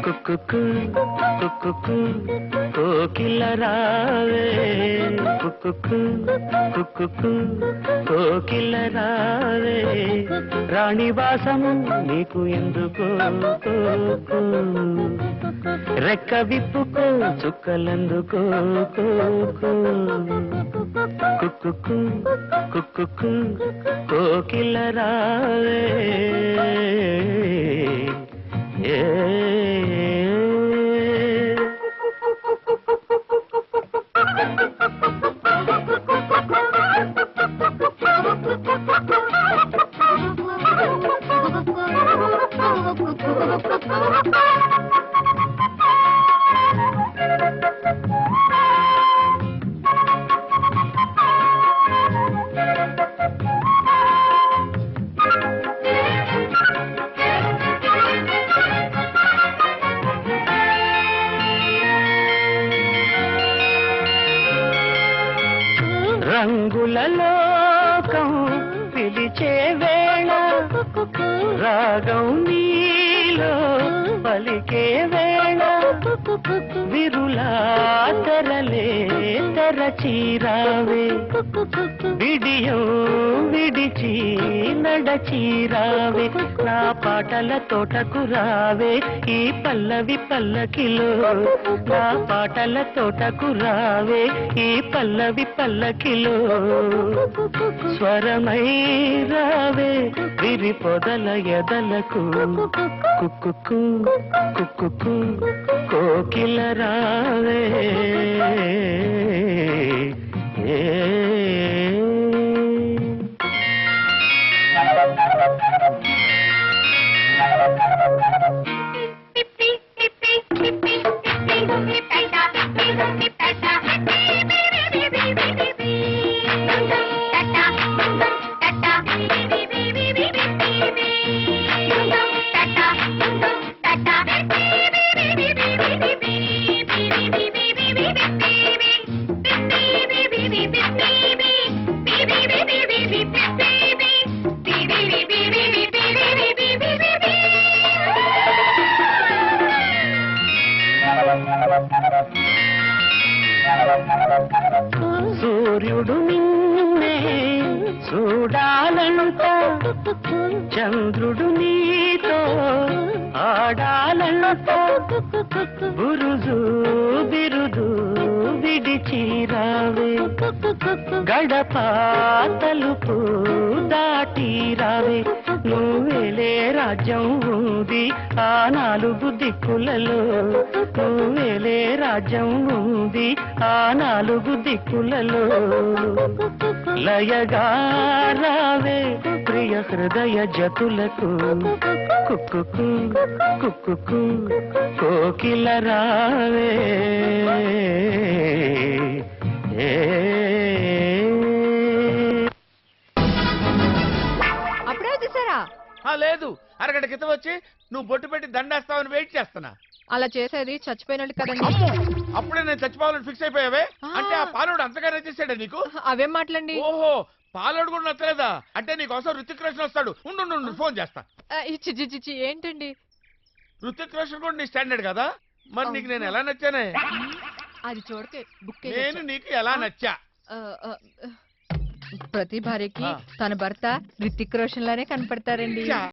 కుక్కుకు కుక్కుకు కోకిల రావే కుక్కుకు కుక్కుకు కోకిల రావే రాణి వాసము నీకు ఎందుకు రెక్క విప్పుకో చుక్కలందుకో కుక్కుకు కుక్కుకు కోకిల రావే ఏ రంగుల లోకం పిలిచే వేళ రాగం నీలో పలికే వేళ విరులా తెరలే తెరచీరావే విడియో విడిచి నడచీరావే నా పాటల తోటకు రావే ఈ పల్లవి పల్లకిలో నా పాటల తోటకు రావే ఈ పల్లవి పల్లకిలో స్వరమై రావే విరి పొదల ఎదలకు కుక్కుకు కుక్కుకు కోకిల రావే ఏ సూర్యుడు నిన్నే చూడాలంట చంద్రుడు నీతో ఆడాలంట బురుజు బిరుదు విడిచిరావే గడప తలుపు దాటి రావే నువ్వేలే రాజ్యం ఉంది ఆ నాలుగు దిక్కులలో నువ్వేలే రాజ్యం ఉంది ఆ నాలుగు దిక్కులలో లయగా రావే ప్రియ హృదయ జతులకు కుక్కుకు కుక్కుకు కోకిల రావే ఏ అప్పుడే వచ్చేసారా ఆ లేదు అరగంట క్రితం వచ్చి నువ్వు బొట్టు పెట్టి దండేస్తావని వెయిట్ చేస్తున్నా అలా చేసేది చచ్చిపోయినట్టు కదండి అమ్మో అప్పుడే నేను చచ్చిపోవాలని ఫిక్స్ అయిపోయావే ఆ. అంటే ఆ పాలోడు అంతగా నచ్చేసాడా నీకు అవేం మాటలండి ఓహో పాలోడు కూడా నచ్చలేదా అంటే నీకోసం రుతిక్ రోషన్ వస్తాడు ఉండు ఉండు, ఉండు ఫోన్ చేస్తా ఆ, ఇచ్చి చి, చి, చి, ఏంటండి రుతిక్ రోషన్ కూడా నీ స్టాండర్డ్ కదా మరి నీకు నేను ఎలా నచ్చానే అది చూడకే బుక్ నేను నీకు ఎలా నచ్చా ప్రతి భార్యకి ఆ. తన భర్త రితిక్ రోషన్ లానే కనపడతారండి చా.